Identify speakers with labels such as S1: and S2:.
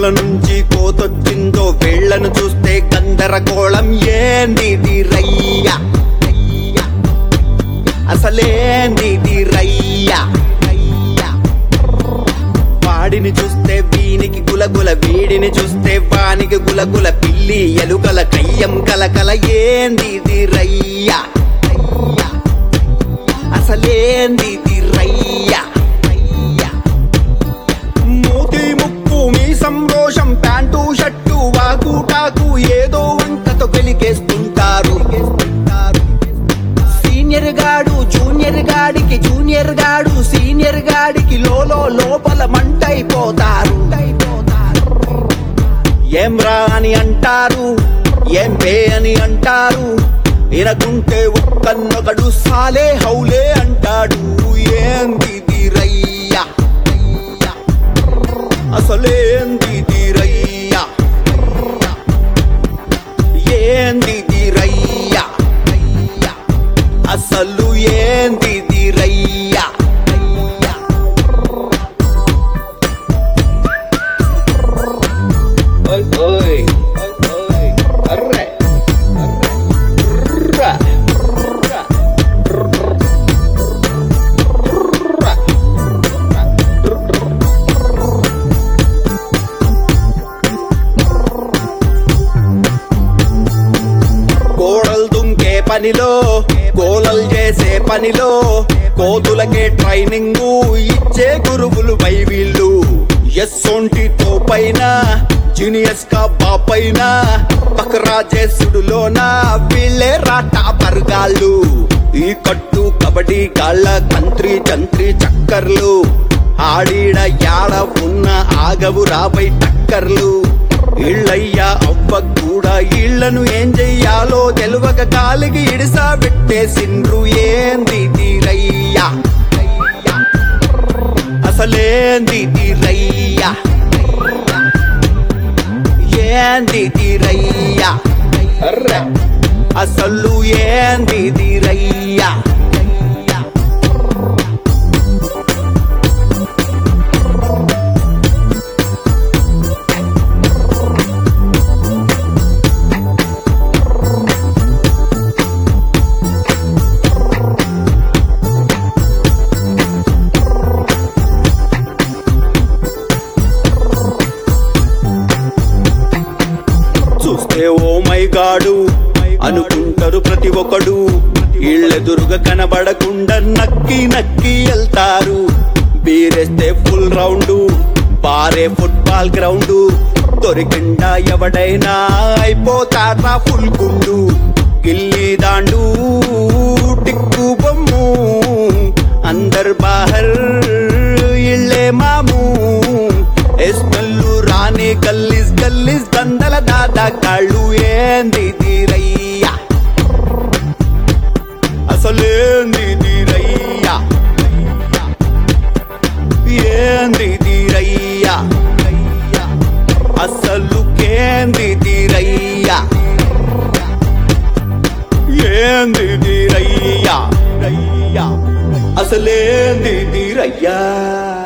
S1: గొంతుల నుంచి కోతొచ్చిందో వేళ్లను చూస్తే గందరగోళం ఏంది రయ్యా అసలేంది రయ్యా వాడిని చూస్తే వీనికి గులగుల వీడిని చూస్తే వానికి గులగుల పిల్లి ఎలుకల కయ్యం కలకల ఏంది రయ్యా అసలేంది రయ్యా మూతి ముక్కు మీ సంరోషం ప్యాంటు షట్టు వాకుటాకు ఏదో వంటతో వెలిగేస్తుంటారు సీనియర్ గాడు జూనియర్ గాడికి జూనియర్ గాడు సీనియర్ గాడికి లోలో లోపల మంటైపోతారు ఏం రా అని అంటారు ఏం పే అని అంటారు ఇనకుంటే ఒక్కన్నొకడు సాలే హౌలే అంటాడు ఏంది రయ్యా అసలేంది రయ్యా ఏంది రయ్యా అసలు ఏంది రయ్యా ఓయ్ ఓయ్ ఓయ్ అర్రే అర్రే కోడలు దుంకే పనిలో గోలలు చేసే పనిలో కోతులకే ట్రైనింగ్ ఇచ్చే గురువులు పై వీళ్ళు ఎస్సొంటితో పైన జీనియస్ కా బాపైన బకరా చేసుడులోన వీళ్ళే రాటా పరగాళ్ళు ఈ కట్టు కబడ్డీ కాళ్ళ కంత్రి చంత్రి చక్కర్లు ఆడిడ యాడ ఉన్న ఆగవు రాబై టక్కర్లు ఇళ్ళయ్యా అవ్వ కూడా ఇళ్లను ఏం చెయ్యాలో తెలువక కాలికి ఇడిసా పెట్టేసిండ్రు ఏంది తీరయ్యా అసలేంది తీరయ్యా ఏంది తీరయ్యా అర్రె. అసలు ఏంది తీరయ్యా చూస్తే ఓ మై గాడు అనుకుంటారు ప్రతి ఒక్కడు ఇళ్ళెదురుగా కనబడకుండా నక్కి నక్కి వెళ్తారు బీరేస్తే ఫుల్ రౌండ్ బారే ఫుట్బాల్ గ్రౌండ్ దొరికిండా ఎవడైనా అయిపోతారా ఫుల్ గుండు గిల్లి దాండు టిక్కు బొమ్ము అందర్ బాహర్ ఇళ్ళే మామూ ఎస్మెల్లు రాని గల్లీస్ గల్లీస్ దందల దాదా కాళ్ళు ఏంది తీరయ్యా అసలేంది తీరయ్యా ఏంది తీరయ్యా అసలు కేంది తీరయ్యా ఏంది తీరయ్యా అసలేంది తీరయ్యా